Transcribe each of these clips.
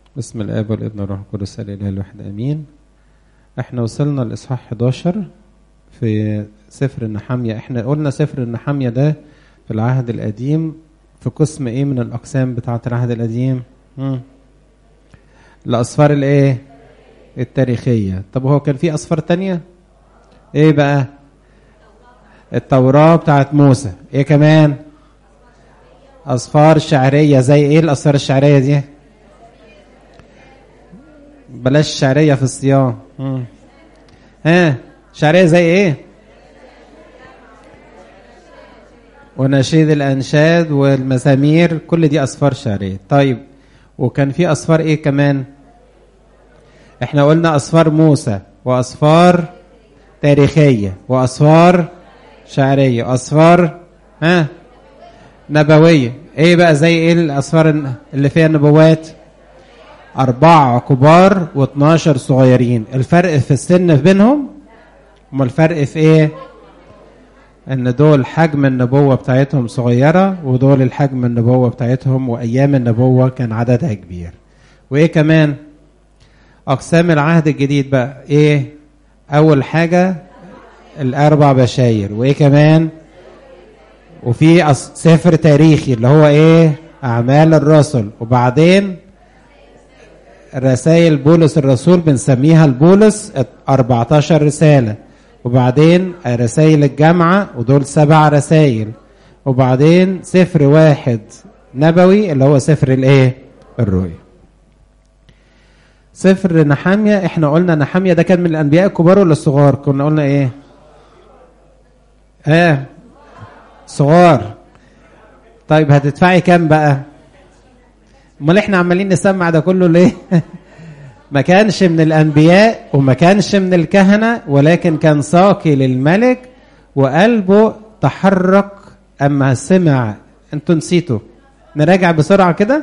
بسم الاب والابن والروح القدس الاله الواحد امين احنا وصلنا لاصحاح 11 في سفر النحاميه احنا قلنا سفر النحاميه ده في العهد القديم في قسم ايه من الاقسام بتاعه العهد القديم مم. الاسفار الايه التاريخيه طب هو كان في اسفار تانية ايه بقى التوراه بتاعت موسى ايه كمان اسفار شعريه زي ايه الاسفار الشعريه دي بلاش شعريه في الصيام مم. ها شعريه زي ايه ونشيد الانشاد والمزامير كل دي اسفار شعريه طيب وكان في اسفار ايه كمان احنا قلنا اسفار موسى واسفار تاريخيه واسفار شعريه واسفار ها نبويه ايه بقى زي ايه الاسفار اللي فيها النبوات أربعة كبار و12 صغيرين الفرق في السن بينهم أما الفرق في إيه إن دول حجم النبوة بتاعتهم صغيرة ودول الحجم النبوة بتاعتهم وأيام النبوة كان عددها كبير وإيه كمان أقسام العهد الجديد بقى إيه أول حاجة الأربع بشاير وإيه كمان وفي سفر تاريخي اللي هو إيه أعمال الرسل وبعدين رسائل بولس الرسول بنسميها البولس 14 رسالة وبعدين رسائل الجامعة ودول سبع رسائل وبعدين سفر واحد نبوي اللي هو سفر الايه الرؤيا سفر نحامية احنا قلنا نحامية ده كان من الانبياء الكبار ولا الصغار كنا قلنا ايه اه صغار طيب هتدفعي كام بقى امال احنا عمالين نسمع ده كله ليه ما كانش من الانبياء وما كانش من الكهنه ولكن كان ساقي للملك وقلبه تحرك اما سمع انتوا نسيتوا نراجع بسرعه كده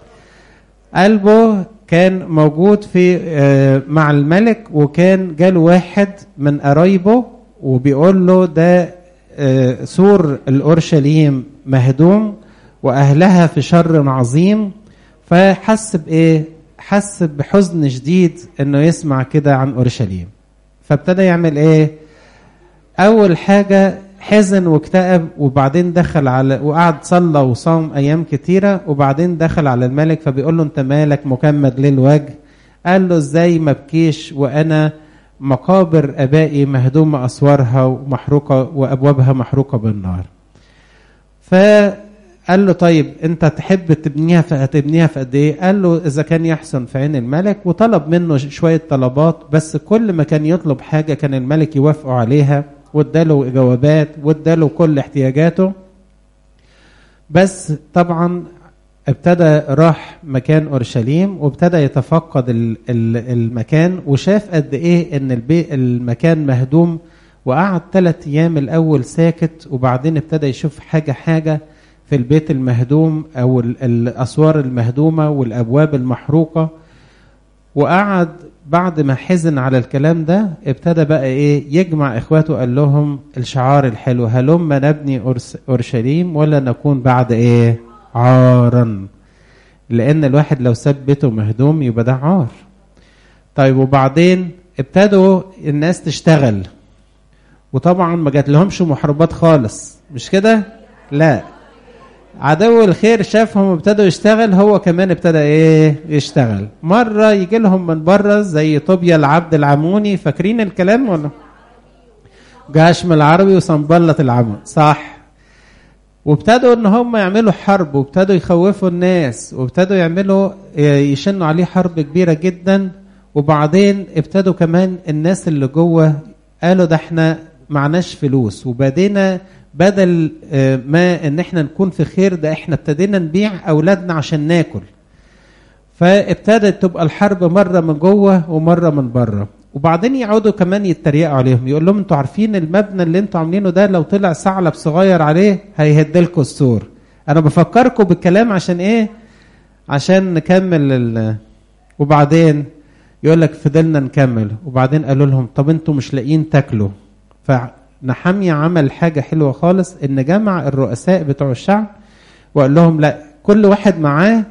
قلبه كان موجود في مع الملك وكان جاله واحد من قرايبه وبيقول له ده سور الاورشليم مهدوم واهلها في شر عظيم فحس بايه حس بحزن شديد انه يسمع كده عن اورشليم فابتدى يعمل ايه اول حاجه حزن واكتئب وبعدين دخل على وقعد صلى وصام ايام كتيره وبعدين دخل على الملك فبيقول له انت مالك مكمد للوجه قال له ازاي ما بكيش وانا مقابر ابائي مهدومه اسوارها ومحروقه وابوابها محروقه بالنار ف قال له طيب انت تحب تبنيها فهتبنيها في قد ايه؟ قال له اذا كان يحسن في عين الملك وطلب منه شويه طلبات بس كل ما كان يطلب حاجه كان الملك يوافقه عليها واداله جوابات واداله كل احتياجاته بس طبعا ابتدى راح مكان اورشليم وابتدى يتفقد المكان وشاف قد ايه ان المكان مهدوم وقعد ثلاث ايام الاول ساكت وبعدين ابتدى يشوف حاجه حاجه في البيت المهدوم او الاسوار المهدومه والابواب المحروقه وقعد بعد ما حزن على الكلام ده ابتدى بقى ايه يجمع اخواته قال لهم الشعار الحلو هلم نبني اورشليم ولا نكون بعد ايه عارا لان الواحد لو ساب بيته مهدوم يبقى ده عار طيب وبعدين ابتدوا الناس تشتغل وطبعا ما جات لهمش محاربات خالص مش كده لا عدو الخير شافهم ابتدوا يشتغل هو كمان ابتدى ايه يشتغل مره يجي لهم من بره زي طوبيا العبد العموني فاكرين الكلام ولا جاشم العربي وصنبلة العمون صح وابتدوا ان هم يعملوا حرب وابتدوا يخوفوا الناس وابتدوا يعملوا يشنوا عليه حرب كبيره جدا وبعدين ابتدوا كمان الناس اللي جوه قالوا ده احنا معناش فلوس وبدينا بدل ما ان احنا نكون في خير ده احنا ابتدينا نبيع اولادنا عشان ناكل فابتدت تبقى الحرب مره من جوه ومره من بره وبعدين يقعدوا كمان يتريقوا عليهم يقول لهم انتوا عارفين المبنى اللي انتوا عاملينه ده لو طلع ثعلب صغير عليه هيهد لكم السور انا بفكركم بالكلام عشان ايه عشان نكمل ال... وبعدين يقول لك فضلنا نكمل وبعدين قالوا لهم طب انتوا مش لاقيين تاكلوا ف نحمية عمل حاجة حلوة خالص إن جمع الرؤساء بتوع الشعب وقال لهم لا كل واحد معاه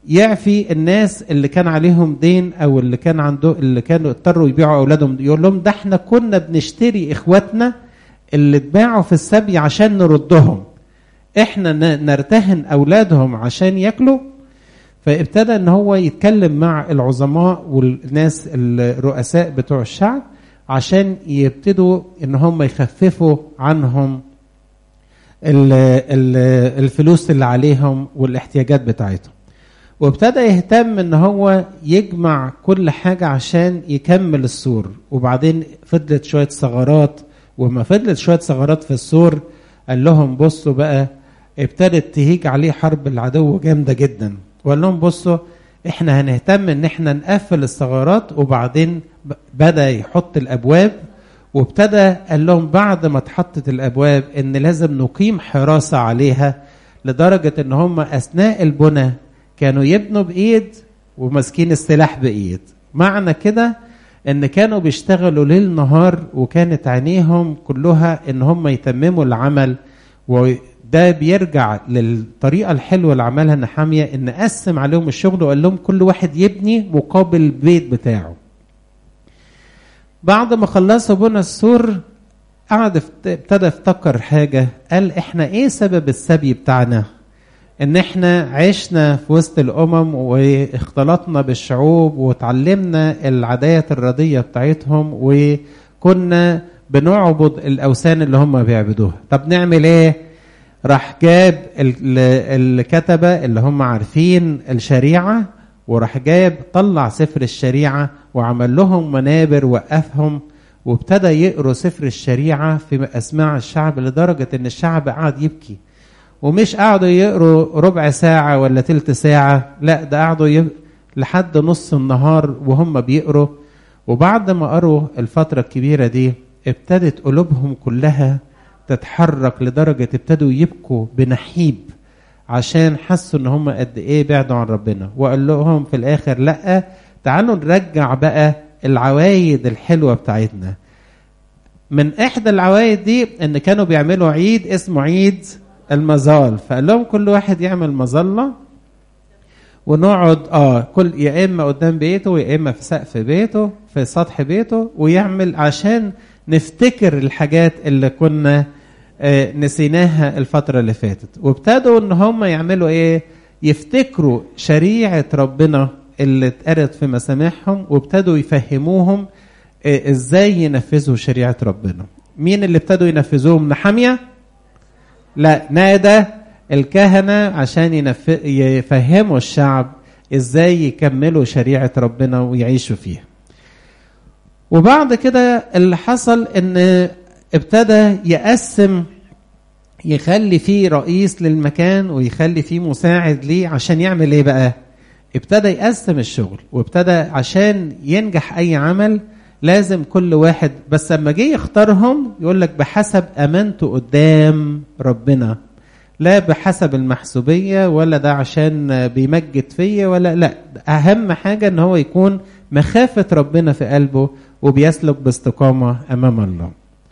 يعفي الناس اللي كان عليهم دين او اللي كان عنده اللي كانوا اضطروا يبيعوا اولادهم يقول لهم ده احنا كنا بنشتري اخواتنا اللي اتباعوا في السبي عشان نردهم احنا نرتهن اولادهم عشان ياكلوا فابتدى ان هو يتكلم مع العظماء والناس الرؤساء بتوع الشعب عشان يبتدوا ان هم يخففوا عنهم الفلوس اللي عليهم والاحتياجات بتاعتهم وابتدى يهتم ان هو يجمع كل حاجة عشان يكمل السور وبعدين فضلت شوية ثغرات وما فضلت شوية ثغرات في السور قال لهم بصوا بقى ابتدت تهيج عليه حرب العدو جامدة جدا وقال لهم بصوا احنا هنهتم ان احنا نقفل الثغرات وبعدين بدأ يحط الابواب وابتدى قال لهم بعد ما اتحطت الابواب ان لازم نقيم حراسة عليها لدرجة ان هم اثناء البنى كانوا يبنوا بايد وماسكين السلاح بايد معنى كده ان كانوا بيشتغلوا ليل نهار وكانت عينيهم كلها ان هم يتمموا العمل وده بيرجع للطريقه الحلوه اللي عملها نحاميه ان قسم عليهم الشغل وقال لهم كل واحد يبني مقابل البيت بتاعه بعد ما خلصوا بنى السور قعد ابتدى يفتكر حاجه قال احنا ايه سبب السبي بتاعنا ان احنا عشنا في وسط الامم واختلطنا بالشعوب وتعلمنا العادات الرديه بتاعتهم وكنا بنعبد الاوثان اللي هم بيعبدوها طب نعمل ايه راح جاب الكتبه اللي هم عارفين الشريعه وراح جاب طلع سفر الشريعه وعمل لهم منابر وقفهم وابتدى يقروا سفر الشريعه في اسماع الشعب لدرجه ان الشعب قعد يبكي ومش قعدوا يقروا ربع ساعة ولا تلت ساعة لا ده قعدوا ي... لحد نص النهار وهم بيقروا وبعد ما قروا الفترة الكبيرة دي ابتدت قلوبهم كلها تتحرك لدرجة ابتدوا يبكوا بنحيب عشان حسوا ان هم قد ايه بعدوا عن ربنا وقال لهم في الاخر لا تعالوا نرجع بقى العوايد الحلوة بتاعتنا من احدى العوايد دي ان كانوا بيعملوا عيد اسمه عيد المظال فقال لهم كل واحد يعمل مظله ونقعد اه كل يا اما قدام بيته يا اما في سقف بيته في سطح بيته ويعمل عشان نفتكر الحاجات اللي كنا آه نسيناها الفتره اللي فاتت وابتدوا ان هم يعملوا ايه يفتكروا شريعه ربنا اللي اتقرت في مسامعهم وابتدوا يفهموهم آه ازاي ينفذوا شريعه ربنا مين اللي ابتدوا ينفذوهم نحاميه لا نادى الكهنة عشان ينف... يفهموا الشعب ازاي يكملوا شريعة ربنا ويعيشوا فيها وبعد كده اللي حصل ان ابتدى يقسم يخلي فيه رئيس للمكان ويخلي فيه مساعد ليه عشان يعمل ايه بقى ابتدى يقسم الشغل وابتدى عشان ينجح اي عمل لازم كل واحد بس لما جه يختارهم يقول لك بحسب امانته قدام ربنا لا بحسب المحسوبيه ولا ده عشان بيمجد فيا ولا لا اهم حاجه ان هو يكون مخافه ربنا في قلبه وبيسلك باستقامه امام الله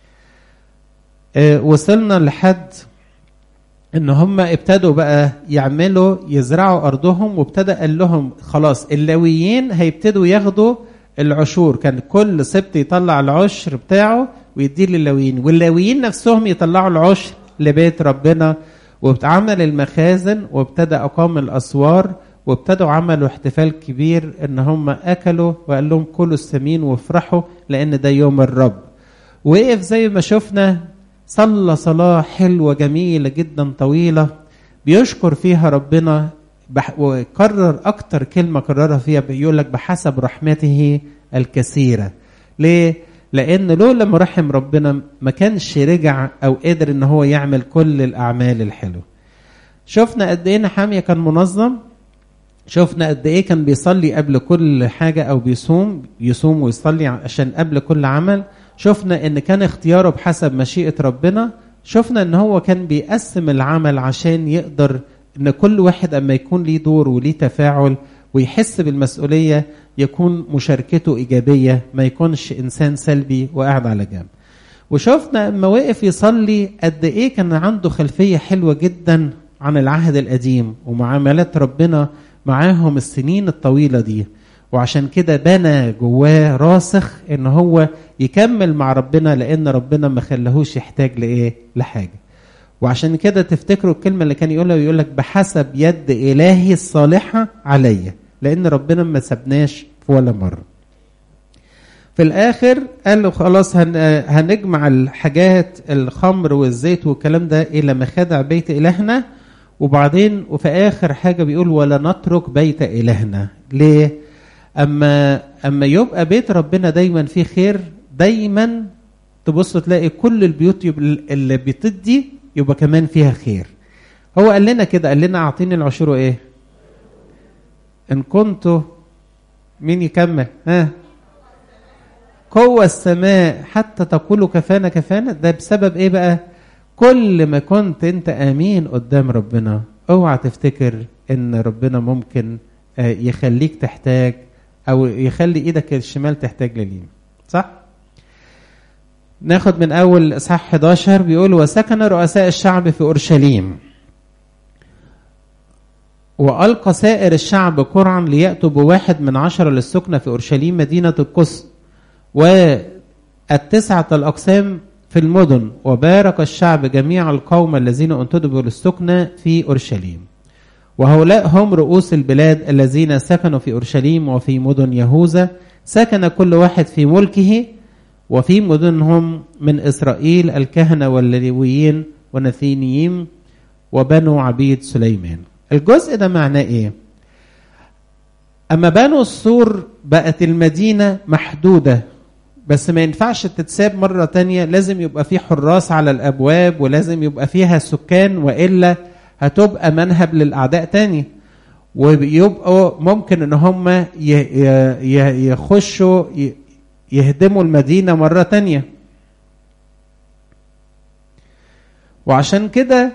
وصلنا لحد ان هم ابتدوا بقى يعملوا يزرعوا ارضهم وابتدى قال لهم خلاص اللاويين هيبتدوا ياخدوا العشور كان كل سبت يطلع العشر بتاعه ويديه للاويين واللاويين نفسهم يطلعوا العشر لبيت ربنا واتعمل المخازن وابتدى اقام الاسوار وابتدوا عملوا احتفال كبير ان هم اكلوا وقال لهم كلوا السمين وافرحوا لان ده يوم الرب وقف زي ما شفنا صلى صلاه حلوه جميله جدا طويله بيشكر فيها ربنا بح... وكرر اكتر كلمه كررها فيها بيقول لك بحسب رحمته الكثيره ليه لان لولا ما رحم ربنا ما كانش رجع او قدر ان هو يعمل كل الاعمال الحلوه شفنا قد ايه نحاميه كان منظم شفنا قد ايه كان بيصلي قبل كل حاجه او بيصوم يصوم ويصلي عشان قبل كل عمل شفنا ان كان اختياره بحسب مشيئه ربنا شفنا ان هو كان بيقسم العمل عشان يقدر ان كل واحد اما يكون ليه دور وليه تفاعل ويحس بالمسؤوليه يكون مشاركته ايجابيه ما يكونش انسان سلبي وقاعد على جنب وشفنا اما وقف يصلي قد ايه كان عنده خلفيه حلوه جدا عن العهد القديم ومعاملات ربنا معاهم السنين الطويلة دي وعشان كده بنى جواه راسخ ان هو يكمل مع ربنا لان ربنا ما خلاهوش يحتاج لايه لحاجه وعشان كده تفتكروا الكلمه اللي كان يقولها يقول لك بحسب يد الهي الصالحه عليا لان ربنا ما سبناش في ولا مره في الاخر قال له خلاص هن هنجمع الحاجات الخمر والزيت والكلام ده الى مخادع بيت الهنا وبعدين وفي اخر حاجه بيقول ولا نترك بيت الهنا ليه اما اما يبقى بيت ربنا دايما فيه خير دايما تبص تلاقي كل البيوت اللي بتدي يبقى كمان فيها خير هو قال لنا كده قال لنا اعطيني العشور ايه ان كنت مين يكمل ها قوة السماء حتى تقول كفانا كفانا ده بسبب ايه بقى كل ما كنت انت امين قدام ربنا اوعى تفتكر ان ربنا ممكن يخليك تحتاج او يخلي ايدك الشمال تحتاج لليمين صح ناخد من اول اصحاح 11 بيقول وسكن رؤساء الشعب في اورشليم والقى سائر الشعب قرعا لياتوا بواحد من عشره للسكنه في اورشليم مدينه القدس والتسعه الاقسام في المدن وبارك الشعب جميع القوم الذين انتدبوا للسكنه في اورشليم وهؤلاء هم رؤوس البلاد الذين سكنوا في اورشليم وفي مدن يهوذا سكن كل واحد في ملكه وفي مدنهم من اسرائيل الكهنه واللويين والنثينيين وبنو عبيد سليمان. الجزء ده معناه ايه؟ اما بنوا السور بقت المدينه محدوده بس ما ينفعش تتساب مره تانية لازم يبقى في حراس على الابواب ولازم يبقى فيها سكان والا هتبقى منهب للاعداء تاني ويبقوا ممكن ان هم يخشوا يهدموا المدينه مره تانية وعشان كده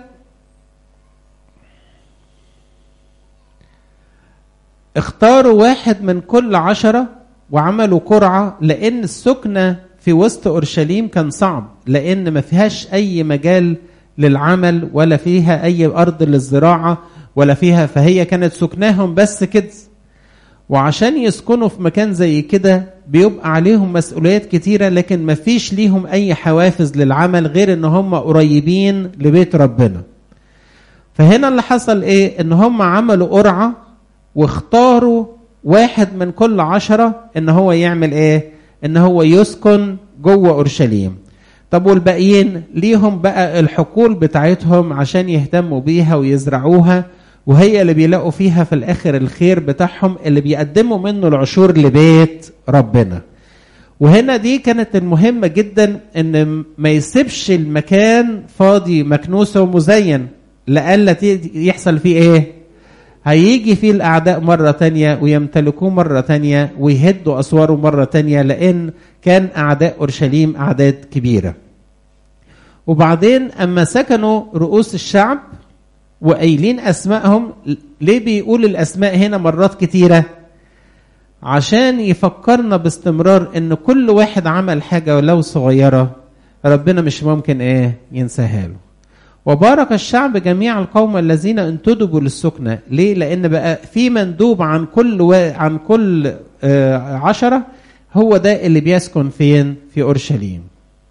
اختاروا واحد من كل عشرة وعملوا قرعة لأن السكنة في وسط أورشليم كان صعب لأن ما فيهاش أي مجال للعمل ولا فيها أي أرض للزراعة ولا فيها فهي كانت سكناهم بس كده وعشان يسكنوا في مكان زي كده بيبقى عليهم مسؤوليات كتيرة لكن ما فيش ليهم أي حوافز للعمل غير إن هم قريبين لبيت ربنا فهنا اللي حصل إيه إن هم عملوا قرعة واختاروا واحد من كل عشرة إن هو يعمل إيه إن هو يسكن جوه أورشليم طب والباقيين ليهم بقى الحقول بتاعتهم عشان يهتموا بيها ويزرعوها وهي اللي بيلاقوا فيها في الاخر الخير بتاعهم اللي بيقدموا منه العشور لبيت ربنا وهنا دي كانت المهمه جدا ان ما يسيبش المكان فاضي مكنوس ومزين لألا يحصل فيه ايه هيجي فيه الاعداء مره تانية ويمتلكوه مره تانية ويهدوا اسواره مره تانية لان كان اعداء اورشليم اعداد كبيره وبعدين اما سكنوا رؤوس الشعب وقايلين اسمائهم ليه بيقول الاسماء هنا مرات كتيره عشان يفكرنا باستمرار ان كل واحد عمل حاجه ولو صغيره ربنا مش ممكن ايه ينساها له وبارك الشعب جميع القوم الذين انتدبوا للسكنة ليه لان بقى في مندوب عن كل و... عن كل آه عشرة هو ده اللي بيسكن فين في اورشليم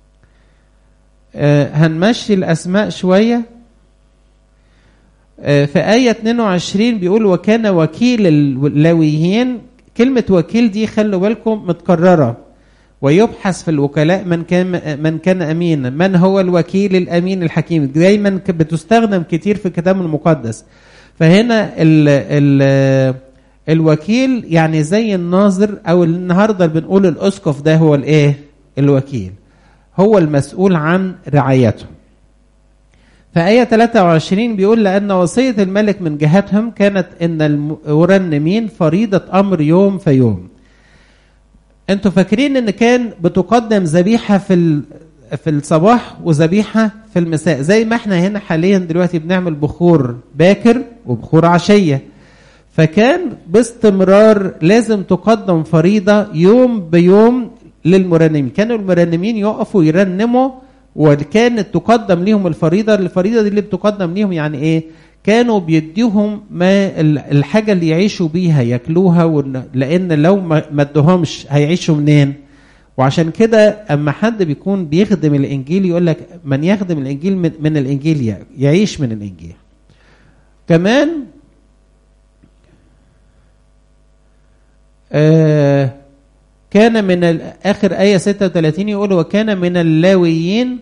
آه هنمشي الاسماء شويه في آية 22 بيقول وكان وكيل اللاويين كلمة وكيل دي خلوا بالكم متكررة ويبحث في الوكلاء من كان من كان امينا من هو الوكيل الامين الحكيم دايما بتستخدم كتير في الكتاب المقدس فهنا ال ال الوكيل يعني زي الناظر او النهارده بنقول الاسقف ده هو الايه الوكيل هو المسؤول عن رعايته فآية 23 بيقول لأن وصية الملك من جهتهم كانت أن المرنمين فريضة أمر يوم في يوم. أنتوا فاكرين أن كان بتقدم ذبيحة في في الصباح وذبيحة في المساء زي ما احنا هنا حاليا دلوقتي بنعمل بخور باكر وبخور عشية. فكان باستمرار لازم تقدم فريضة يوم بيوم للمرنمين، كانوا المرنمين يقفوا يرنموا وكانت تقدم ليهم الفريضة الفريضة دي اللي بتقدم ليهم يعني ايه كانوا بيديهم ما الحاجة اللي يعيشوا بيها ياكلوها لأن لو ما ادوهمش هيعيشوا منين؟ وعشان كده اما حد بيكون بيخدم الانجيل يقول لك من يخدم الانجيل من, من الانجيل يعيش من الانجيل كمان آه كان من اخر ايه 36 يقول وكان من اللاويين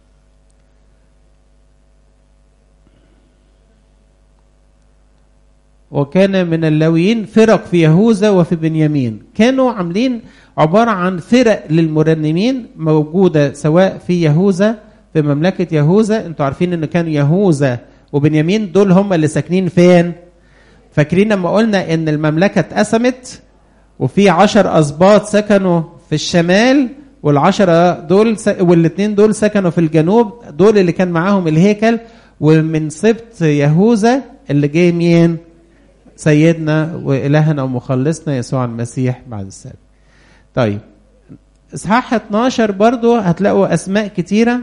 وكان من اللاويين فرق في يهوذا وفي بنيامين كانوا عاملين عبارة عن فرق للمرنمين موجودة سواء في يهوذا في مملكة يهوذا انتوا عارفين ان كان يهوذا وبنيامين دول هم اللي ساكنين فين فاكرين لما قلنا ان المملكة اتقسمت وفي عشر أسباط سكنوا في الشمال والعشرة دول س... والاثنين دول سكنوا في الجنوب دول اللي كان معاهم الهيكل ومن سبط يهوذا اللي جاي مين سيدنا وإلهنا ومخلصنا يسوع المسيح بعد السبت طيب اصحاح 12 برضو هتلاقوا اسماء كتيره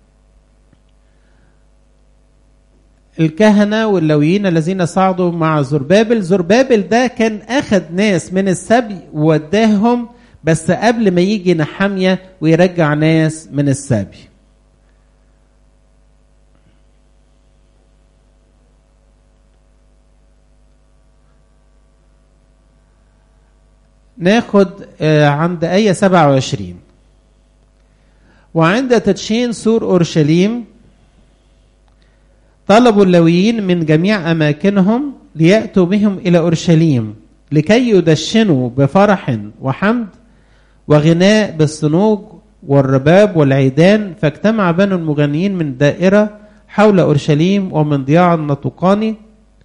الكهنة واللويين الذين صعدوا مع زربابل زربابل ده كان أخذ ناس من السبي ووداهم بس قبل ما يجي نحامية ويرجع ناس من السبي ناخد عند آية 27 وعند تدشين سور أورشليم طلبوا اللويين من جميع أماكنهم ليأتوا بهم إلى أورشليم لكي يدشنوا بفرح وحمد وغناء بالصنوج والرباب والعيدان فاجتمع بنو المغنيين من دائرة حول أورشليم ومن ضياع النطقاني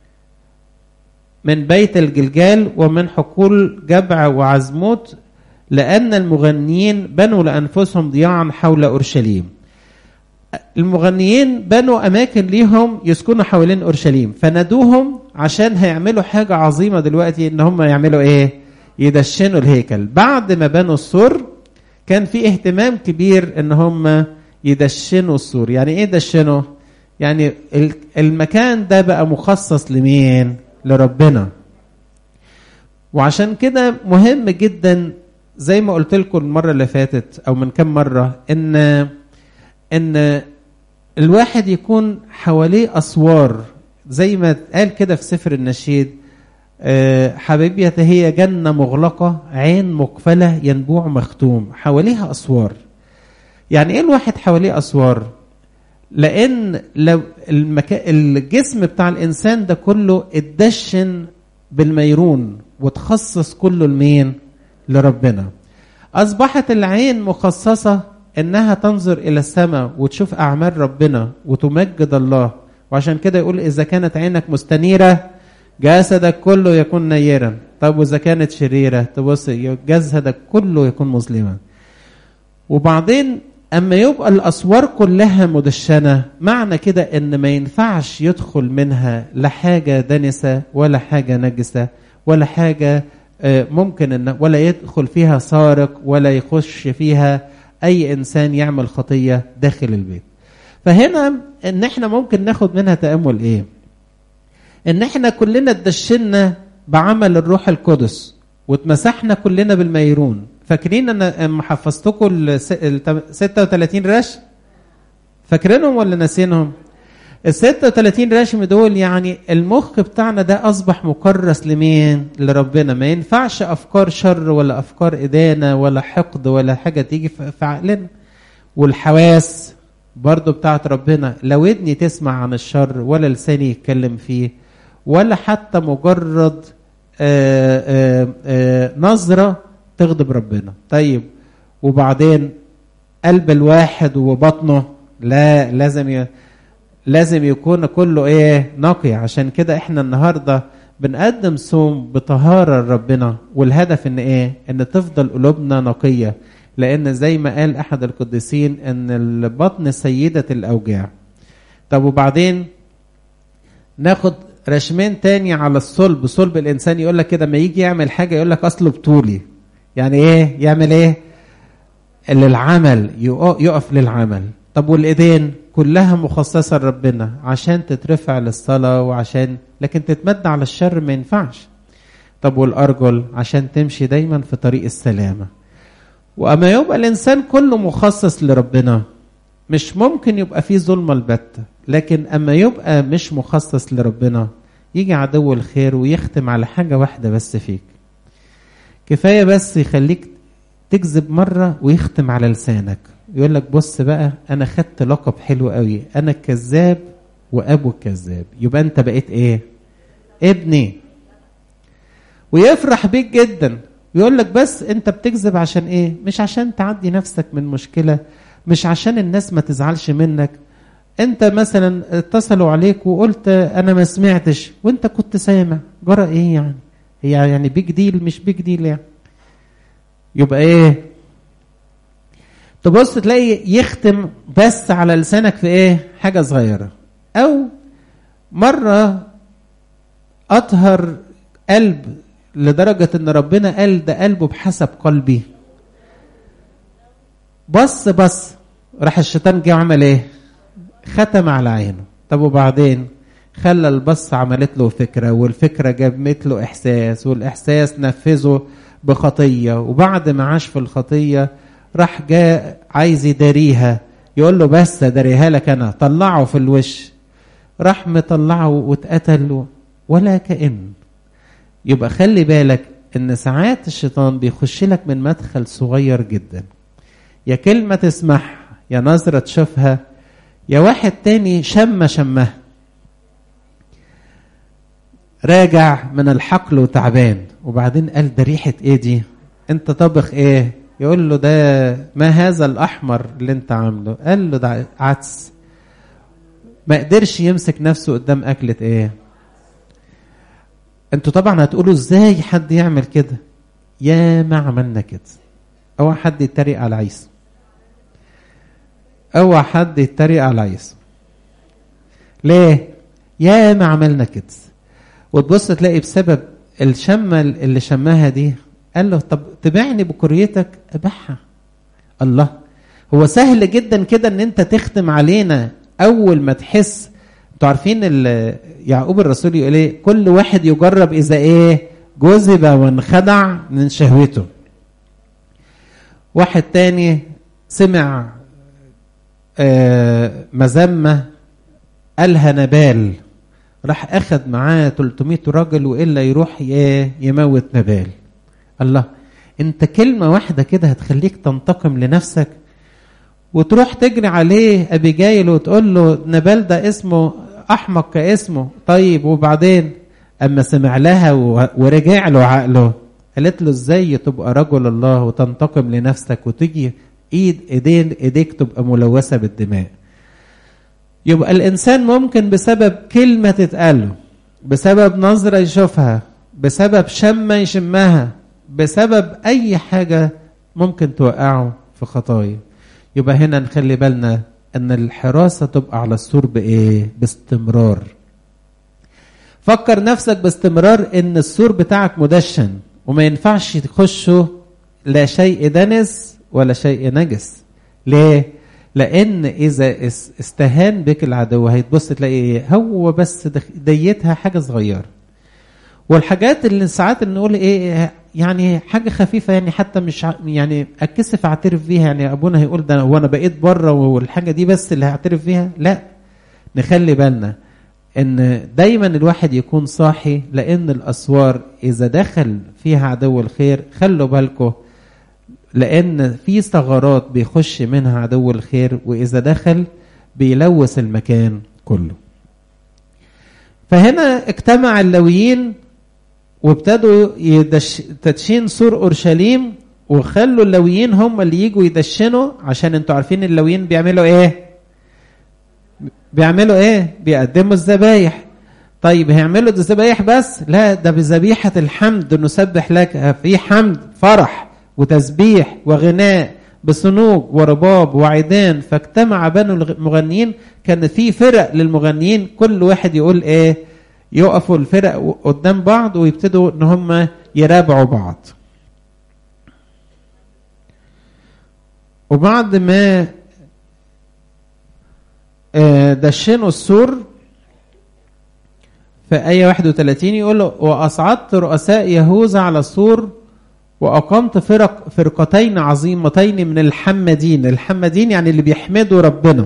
من بيت الجلجال ومن حقول جبع وعزموت لأن المغنيين بنوا لأنفسهم ضياعا حول أورشليم المغنيين بنوا أماكن ليهم يسكنوا حوالين أورشليم فنادوهم عشان هيعملوا حاجة عظيمة دلوقتي إن هم يعملوا إيه يدشنوا الهيكل بعد ما بنوا السور كان في اهتمام كبير إن هم يدشنوا السور يعني إيه دشنوا يعني المكان ده بقى مخصص لمين لربنا وعشان كده مهم جدا زي ما قلت لكم المره اللي فاتت او من كم مره ان ان الواحد يكون حواليه اسوار زي ما قال كده في سفر النشيد حبيبي هي جنة مغلقة عين مقفلة ينبوع مختوم حواليها أسوار يعني إيه الواحد حواليه أسوار لان لو المكا... الجسم بتاع الانسان ده كله اتدشن بالميرون وتخصص كله لمين لربنا اصبحت العين مخصصه انها تنظر الى السماء وتشوف اعمال ربنا وتمجد الله وعشان كده يقول اذا كانت عينك مستنيره جسدك كله يكون نيرا طب واذا كانت شريره تبص جسدك كله يكون مظلما وبعدين اما يبقى الاسوار كلها مدشنه معنى كده ان ما ينفعش يدخل منها لا حاجه دنسه ولا حاجه نجسه ولا حاجه ممكن ان ولا يدخل فيها سارق ولا يخش فيها اي انسان يعمل خطيه داخل البيت فهنا ان احنا ممكن ناخد منها تامل ايه ان احنا كلنا اتدشنا بعمل الروح القدس واتمسحنا كلنا بالميرون فاكرين انا لما حفظتكم ال 36 رش فاكرينهم ولا ناسينهم ال 36 رشم دول يعني المخ بتاعنا ده اصبح مكرس لمين لربنا ما ينفعش افكار شر ولا افكار ادانه ولا حقد ولا حاجه تيجي في عقلنا والحواس برضو بتاعت ربنا لا ودني تسمع عن الشر ولا لساني يتكلم فيه ولا حتى مجرد آآ آآ آآ نظره تغضب ربنا طيب وبعدين قلب الواحد وبطنه لا لازم ي... لازم يكون كله ايه نقي عشان كده احنا النهارده بنقدم صوم بطهاره لربنا والهدف ان ايه ان تفضل قلوبنا نقيه لان زي ما قال احد القديسين ان البطن سيده الاوجاع طب وبعدين ناخد رشمين تاني على الصلب صلب الانسان يقول لك كده ما يجي يعمل حاجه يقول لك اصله بطولي يعني ايه يعمل ايه للعمل يقف للعمل طب والايدين كلها مخصصه لربنا عشان تترفع للصلاه وعشان لكن تتمد على الشر ما ينفعش طب والارجل عشان تمشي دايما في طريق السلامه واما يبقى الانسان كله مخصص لربنا مش ممكن يبقى فيه ظلمه البتة لكن اما يبقى مش مخصص لربنا يجي عدو الخير ويختم على حاجه واحده بس فيك كفايه بس يخليك تكذب مره ويختم على لسانك يقول لك بص بقى انا خدت لقب حلو قوي انا الكذاب وابو الكذاب يبقى انت بقيت ايه ابني ويفرح بيك جدا يقول لك بس انت بتكذب عشان ايه مش عشان تعدي نفسك من مشكله مش عشان الناس ما تزعلش منك انت مثلا اتصلوا عليك وقلت انا ما سمعتش وانت كنت سامع جرى ايه يعني هي يعني بيج ديل مش بيج ديل يعني يبقى ايه تبص تلاقي يختم بس على لسانك في ايه حاجه صغيره او مره اطهر قلب لدرجه ان ربنا قال ده قلبه بحسب قلبي بص بص راح الشيطان جه عمل ايه ختم على عينه طب وبعدين خلى البص عملت له فكرة والفكرة جابت له إحساس والإحساس نفذه بخطية وبعد ما عاش في الخطية راح جاء عايز يداريها يقول له بس داريها لك أنا طلعه في الوش راح مطلعه واتقتل ولا كأن يبقى خلي بالك ان ساعات الشيطان بيخش لك من مدخل صغير جدا يا كلمة تسمعها يا نظرة تشوفها يا واحد تاني شم شمها راجع من الحقل وتعبان وبعدين قال ده ريحة ايه دي انت طبخ ايه يقول له ده ما هذا الاحمر اللي انت عامله قال له ده عدس ما قدرش يمسك نفسه قدام اكلة ايه انتوا طبعا هتقولوا ازاي حد يعمل كده يا ما عملنا كده اوعى حد يتريق على عيسى اوعى حد يتريق على عيسى ليه يا ما عملنا كده وتبص تلاقي بسبب الشمة اللي شماها دي قال له طب تبعني بكريتك ابيعها الله هو سهل جدا كده ان انت تختم علينا اول ما تحس انتوا عارفين يعقوب الرسول يقول ايه كل واحد يجرب اذا ايه جذب وانخدع من شهوته واحد تاني سمع آه مذمة قالها نبال راح اخد معاه 300 راجل والا يروح يموت نبال الله انت كلمة واحدة كده هتخليك تنتقم لنفسك وتروح تجري عليه ابيجايل وتقول له نبال ده اسمه احمق كاسمه طيب وبعدين اما سمع لها ورجع له عقله قالت له ازاي تبقى رجل الله وتنتقم لنفسك وتيجي ايد ايدين ايديك تبقى ملوثه بالدماء يبقى الانسان ممكن بسبب كلمه تتقال بسبب نظره يشوفها بسبب شمه يشمها بسبب اي حاجه ممكن توقعه في خطايا يبقى هنا نخلي بالنا ان الحراسه تبقى على السور بايه باستمرار فكر نفسك باستمرار ان السور بتاعك مدشن وما ينفعش تخشه لا شيء دنس ولا شيء نجس ليه لان اذا استهان بك العدو هيتبص تلاقي هو بس ديتها حاجه صغيره والحاجات اللي ساعات نقول ايه يعني حاجه خفيفه يعني حتى مش يعني اتكسف اعترف بيها يعني ابونا هيقول ده هو انا بقيت بره والحاجه دي بس اللي هعترف بيها لا نخلي بالنا ان دايما الواحد يكون صاحي لان الاسوار اذا دخل فيها عدو الخير خلوا بالكم لان في ثغرات بيخش منها عدو الخير واذا دخل بيلوث المكان كله فهنا اجتمع اللويين وابتدوا يدش تدشين سور اورشليم وخلوا اللويين هم اللي يجوا يدشنوا عشان انتوا عارفين اللويين بيعملوا ايه بيعملوا ايه بيقدموا الذبايح طيب هيعملوا الذبايح بس لا ده بذبيحة الحمد نسبح لك في حمد فرح وتسبيح وغناء بصنوج ورباب وعيدان فاجتمع بنو المغنيين كان في فرق للمغنيين كل واحد يقول ايه يقفوا الفرق قدام بعض ويبتدوا ان هم يرابعوا بعض وبعد ما دشنوا السور في آية 31 يقول له وأصعدت رؤساء يهوذا على السور وأقمت فرق فرقتين عظيمتين من الحمدين الحمدين يعني اللي بيحمدوا ربنا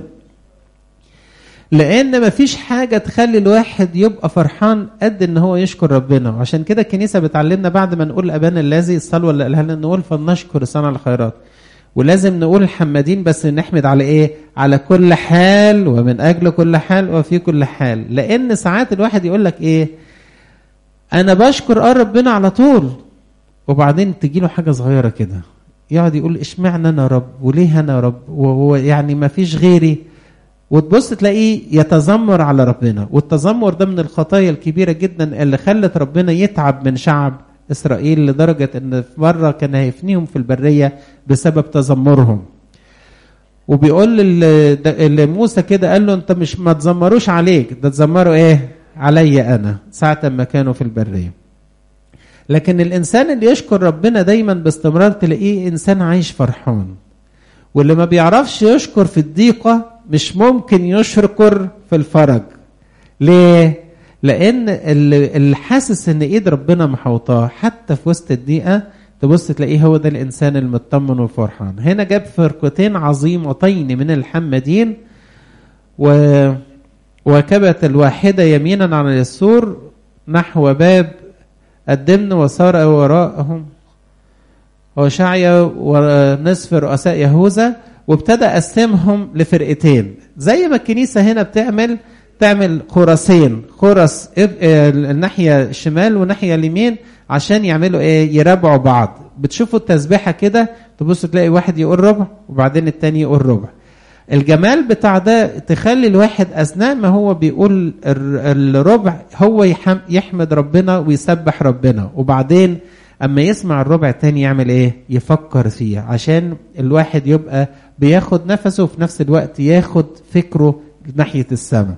لأن مفيش حاجة تخلي الواحد يبقى فرحان قد إن هو يشكر ربنا وعشان كده الكنيسة بتعلمنا بعد ما نقول أبانا الذي الصلوة اللي قالها لنا نقول فلنشكر صانع الخيرات ولازم نقول الحمادين بس نحمد على ايه على كل حال ومن اجل كل حال وفي كل حال لان ساعات الواحد يقول لك ايه انا بشكر اه ربنا على طول وبعدين تجي له حاجه صغيره كده يقعد يقول اشمعنى انا يا رب وليه انا يا رب وهو يعني ما فيش غيري وتبص تلاقيه يتذمر على ربنا والتذمر ده من الخطايا الكبيره جدا اللي خلت ربنا يتعب من شعب اسرائيل لدرجه ان في مره كان هيفنيهم في البريه بسبب تذمرهم وبيقول لموسى كده قال له انت مش ما تزمروش عليك ده تزمروا ايه عليا انا ساعه ما كانوا في البريه لكن الانسان اللي يشكر ربنا دايما باستمرار تلاقيه انسان عايش فرحان واللي ما بيعرفش يشكر في الضيقه مش ممكن يشكر في الفرج ليه لان اللي حاسس ان ايد ربنا محوطاه حتى في وسط الضيقه تبص تلاقيه هو ده الانسان المطمن والفرحان هنا جاب فرقتين عظيمتين من الحمدين و وكبت الواحدة يمينا عن السور نحو باب الدمن وصار وراءهم وشعيا ونصف رؤساء يهوذا وابتدى قسمهم لفرقتين زي ما الكنيسة هنا بتعمل تعمل خرسين خرس الناحية الشمال والناحية اليمين عشان يعملوا ايه يربعوا بعض بتشوفوا التسبيحه كده تبص تلاقي واحد يقول ربع وبعدين التاني يقول ربع الجمال بتاع ده تخلي الواحد اثناء ما هو بيقول الربع هو يحمد ربنا ويسبح ربنا وبعدين اما يسمع الربع التاني يعمل ايه يفكر فيه عشان الواحد يبقى بياخد نفسه وفي نفس الوقت ياخد فكره ناحيه السماء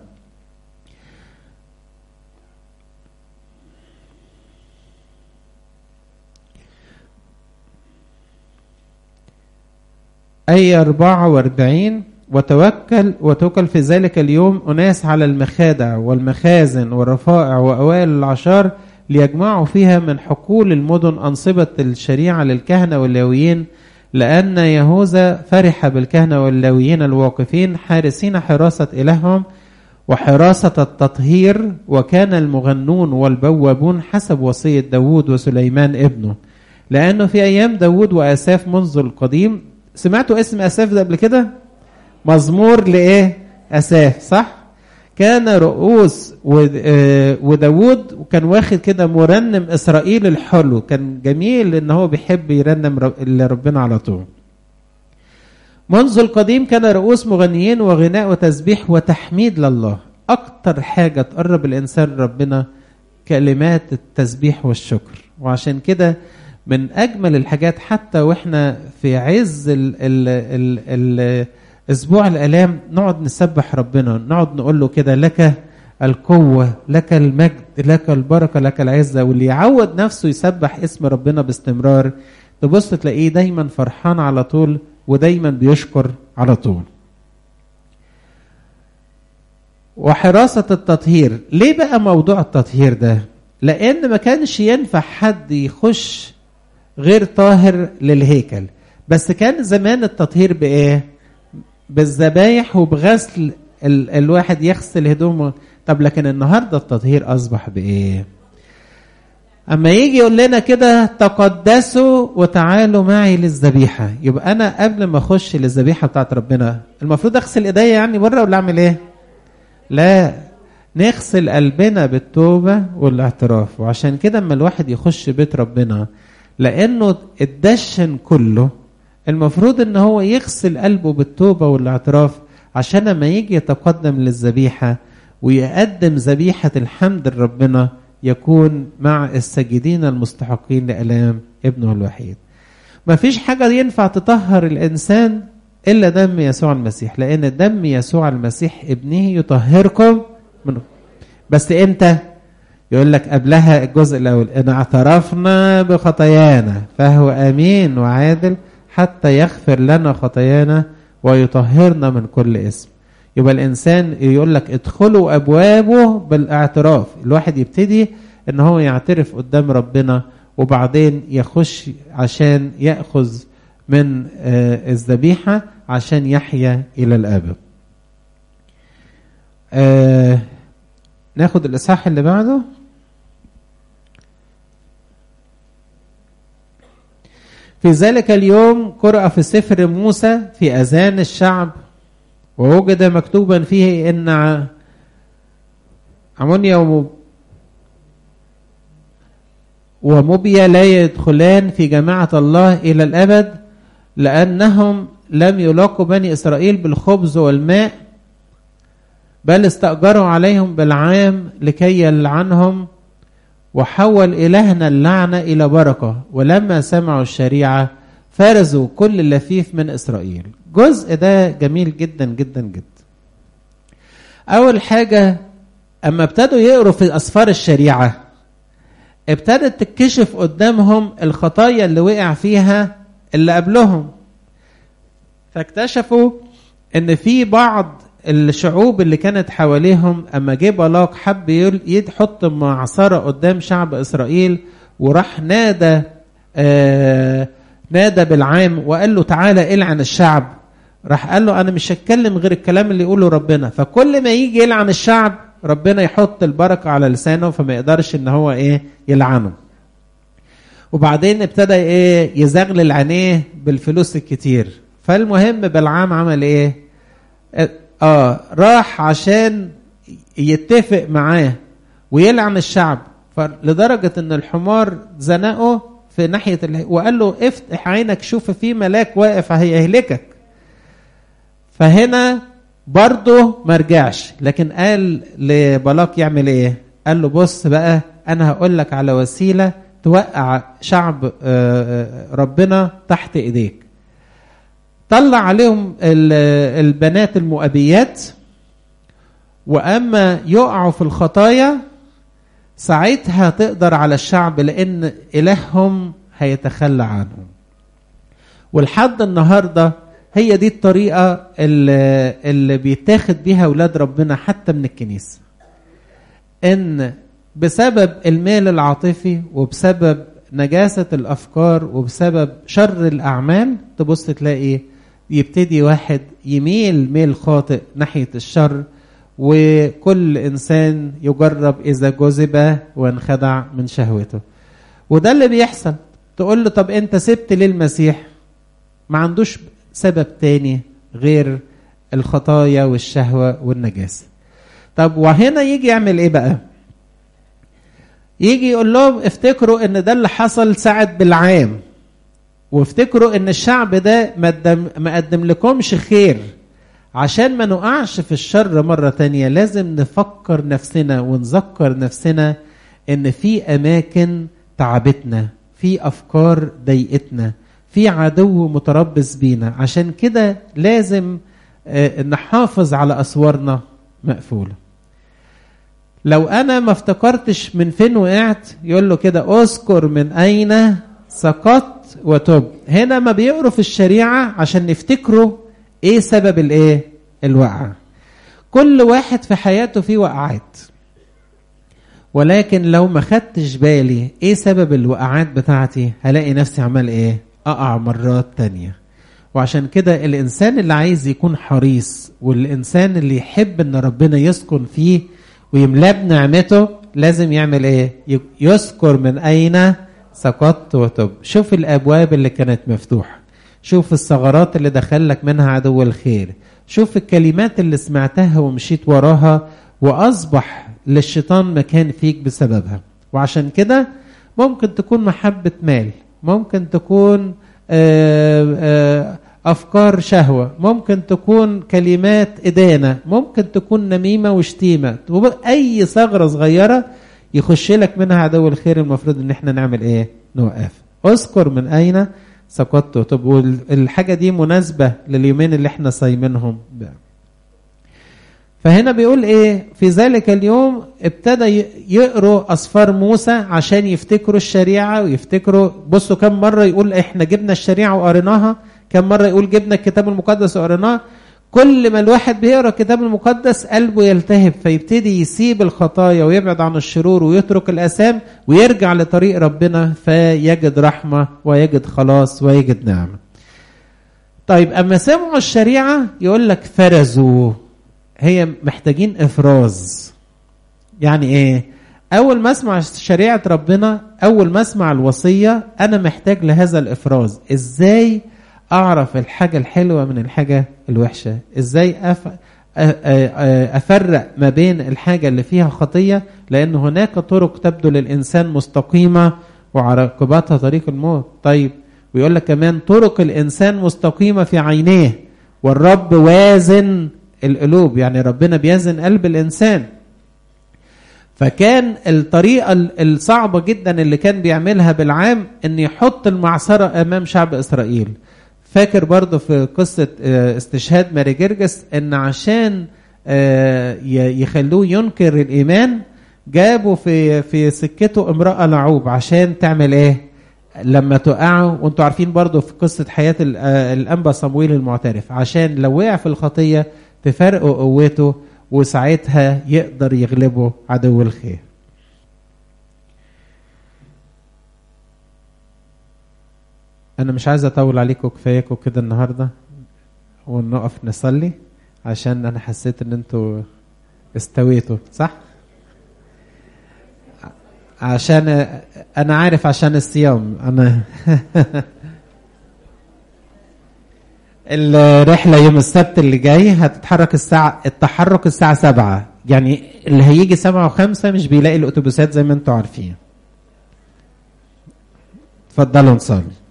أي 44 وتوكل وتوكل في ذلك اليوم أناس على المخادع والمخازن والرفائع وأوائل العشار ليجمعوا فيها من حقول المدن أنصبة الشريعة للكهنة واللاويين لأن يهوذا فرح بالكهنة واللاويين الواقفين حارسين حراسة إلههم وحراسة التطهير وكان المغنون والبوابون حسب وصية داود وسليمان ابنه لأنه في أيام داود وأساف منذ القديم سمعتوا اسم أساف ده قبل كده مزمور لإيه أساف صح كان رؤوس وداود وكان واخد كده مرنم إسرائيل الحلو كان جميل إن هو بيحب يرنم لربنا على طول منذ القديم كان رؤوس مغنيين وغناء وتسبيح وتحميد لله أكتر حاجة تقرب الإنسان ربنا كلمات التسبيح والشكر وعشان كده من أجمل الحاجات حتى وإحنا في عز ال ال ال ال أسبوع الآلام نقعد نسبح ربنا نقعد نقول له كده لك القوة لك المجد لك البركة لك العزة واللي يعود نفسه يسبح اسم ربنا باستمرار تبص تلاقيه دايما فرحان على طول ودايما بيشكر على طول وحراسة التطهير ليه بقى موضوع التطهير ده لأن ما كانش ينفع حد يخش غير طاهر للهيكل بس كان زمان التطهير بإيه بالذبايح وبغسل ال الواحد يغسل هدومه طب لكن النهارده التطهير اصبح بايه اما يجي يقول لنا كده تقدسوا وتعالوا معي للذبيحه يبقى انا قبل ما اخش للذبيحه بتاعت ربنا المفروض اغسل ايديا يعني بره ولا اعمل ايه لا نغسل قلبنا بالتوبه والاعتراف وعشان كده اما الواحد يخش بيت ربنا لانه الدشن كله المفروض ان هو يغسل قلبه بالتوبه والاعتراف عشان لما يجي يتقدم للذبيحه ويقدم ذبيحه الحمد لربنا يكون مع الساجدين المستحقين لالام ابنه الوحيد. ما فيش حاجه ينفع تطهر الانسان الا دم يسوع المسيح لان دم يسوع المسيح ابنه يطهركم من بس امتى؟ يقول لك قبلها الجزء الاول ان اعترفنا بخطايانا فهو امين وعادل حتى يغفر لنا خطايانا ويطهرنا من كل اسم يبقى الانسان يقول لك ادخلوا ابوابه بالاعتراف الواحد يبتدي ان هو يعترف قدام ربنا وبعدين يخش عشان ياخذ من آه الذبيحه عشان يحيا الى الابد آه ناخد الاصحاح اللي بعده في ذلك اليوم قرأ في سفر موسى في أذان الشعب ووجد مكتوبا فيه إن عمونيا وموبيا لا يدخلان في جماعة الله إلى الأبد لأنهم لم يلاقوا بني إسرائيل بالخبز والماء بل استأجروا عليهم بالعام لكي يلعنهم وحول إلهنا اللعنة إلى بركة ولما سمعوا الشريعة فرزوا كل اللفيف من إسرائيل جزء ده جميل جدا جدا جدا أول حاجة أما ابتدوا يقروا في أسفار الشريعة ابتدت تكشف قدامهم الخطايا اللي وقع فيها اللي قبلهم فاكتشفوا ان في بعض الشعوب اللي كانت حواليهم اما جه بلاق حب يحط معصره قدام شعب اسرائيل وراح نادى آه نادى بالعام وقال له تعالى العن الشعب راح قال له انا مش هتكلم غير الكلام اللي يقوله ربنا فكل ما يجي يلعن الشعب ربنا يحط البركه على لسانه فما يقدرش ان هو ايه يلعنه وبعدين ابتدى ايه يزغلل عينيه بالفلوس الكتير فالمهم بالعام عمل ايه اه راح عشان يتفق معاه ويلعن الشعب لدرجة ان الحمار زنقه في ناحية ال... وقال له افتح عينك شوف في ملاك واقف هيهلكك فهنا برضه ما رجعش لكن قال لبلاق يعمل ايه قال له بص بقى انا هقول لك على وسيلة توقع شعب ربنا تحت ايديك طلع عليهم البنات المؤبيات واما يقعوا في الخطايا ساعتها تقدر على الشعب لان الههم هيتخلى عنهم ولحد النهارده هي دي الطريقه اللي, اللي بيتاخد بيها اولاد ربنا حتى من الكنيسه ان بسبب الميل العاطفي وبسبب نجاسه الافكار وبسبب شر الاعمال تبص تلاقي يبتدي واحد يميل ميل خاطئ ناحيه الشر وكل انسان يجرب اذا جذب وانخدع من شهوته وده اللي بيحصل تقول له طب انت سبت ليه المسيح ما عندوش سبب تاني غير الخطايا والشهوة والنجاسة طب وهنا يجي يعمل ايه بقى يجي يقول لهم افتكروا ان ده اللي حصل ساعة بالعام وافتكروا ان الشعب ده ما قدم لكمش خير عشان ما نقعش في الشر مرة تانية لازم نفكر نفسنا ونذكر نفسنا ان في اماكن تعبتنا في افكار ضايقتنا في عدو متربص بينا عشان كده لازم نحافظ على اسوارنا مقفوله لو انا ما افتكرتش من فين وقعت يقول له كده اذكر من اين سقطت وتب هنا ما بيقروا في الشريعه عشان نفتكروا ايه سبب الايه الوقعه كل واحد في حياته فيه وقعات ولكن لو ما خدتش بالي ايه سبب الوقعات بتاعتي هلاقي نفسي عمال ايه اقع مرات تانية وعشان كده الانسان اللي عايز يكون حريص والانسان اللي يحب ان ربنا يسكن فيه ويملاه بنعمته لازم يعمل ايه يذكر من اين سقطت وتب شوف الابواب اللي كانت مفتوحه شوف الثغرات اللي دخلك منها عدو الخير شوف الكلمات اللي سمعتها ومشيت وراها واصبح للشيطان مكان فيك بسببها وعشان كده ممكن تكون محبه مال ممكن تكون آآ آآ افكار شهوه ممكن تكون كلمات ادانه ممكن تكون نميمه وشتيمه اي ثغره صغيره يخش لك منها عدو الخير المفروض ان احنا نعمل ايه نوقف اذكر من اين سقطت طب والحاجه دي مناسبه لليومين اللي احنا صايمينهم فهنا بيقول ايه في ذلك اليوم ابتدى يقروا اسفار موسى عشان يفتكروا الشريعه ويفتكروا بصوا كم مره يقول احنا جبنا الشريعه وقريناها كم مره يقول جبنا الكتاب المقدس وقريناه كل ما الواحد بيقرا الكتاب المقدس قلبه يلتهب فيبتدي يسيب الخطايا ويبعد عن الشرور ويترك الاثام ويرجع لطريق ربنا فيجد رحمه ويجد خلاص ويجد نعمه. طيب اما سمعوا الشريعه يقول لك فرزوا هي محتاجين افراز. يعني ايه؟ اول ما اسمع شريعه ربنا اول ما اسمع الوصيه انا محتاج لهذا الافراز ازاي اعرف الحاجه الحلوه من الحاجه الوحشه ازاي أف... افرق ما بين الحاجه اللي فيها خطيه لان هناك طرق تبدو للانسان مستقيمه وعاقبتها طريق الموت طيب ويقول لك كمان طرق الانسان مستقيمه في عينيه والرب وازن القلوب يعني ربنا بيزن قلب الانسان فكان الطريقة الصعبة جدا اللي كان بيعملها بالعام ان يحط المعصرة امام شعب اسرائيل فاكر برضه في قصة استشهاد ماري جرجس ان عشان يخلوه ينكر الايمان جابوا في في سكته امرأة لعوب عشان تعمل ايه لما تقعوا وانتوا عارفين برضه في قصة حياة الانبا صمويل المعترف عشان لو وقع في الخطية تفرقوا قوته وساعتها يقدر يغلبه عدو الخير انا مش عايز اطول عليكم كفاياكم كده النهارده ونقف نصلي عشان انا حسيت ان انتوا استويتوا صح عشان انا عارف عشان الصيام انا الرحلة يوم السبت اللي جاي هتتحرك الساعة التحرك الساعة سبعة يعني اللي هيجي سبعة وخمسة مش بيلاقي الأتوبيسات زي ما انتوا عارفين اتفضلوا نصلي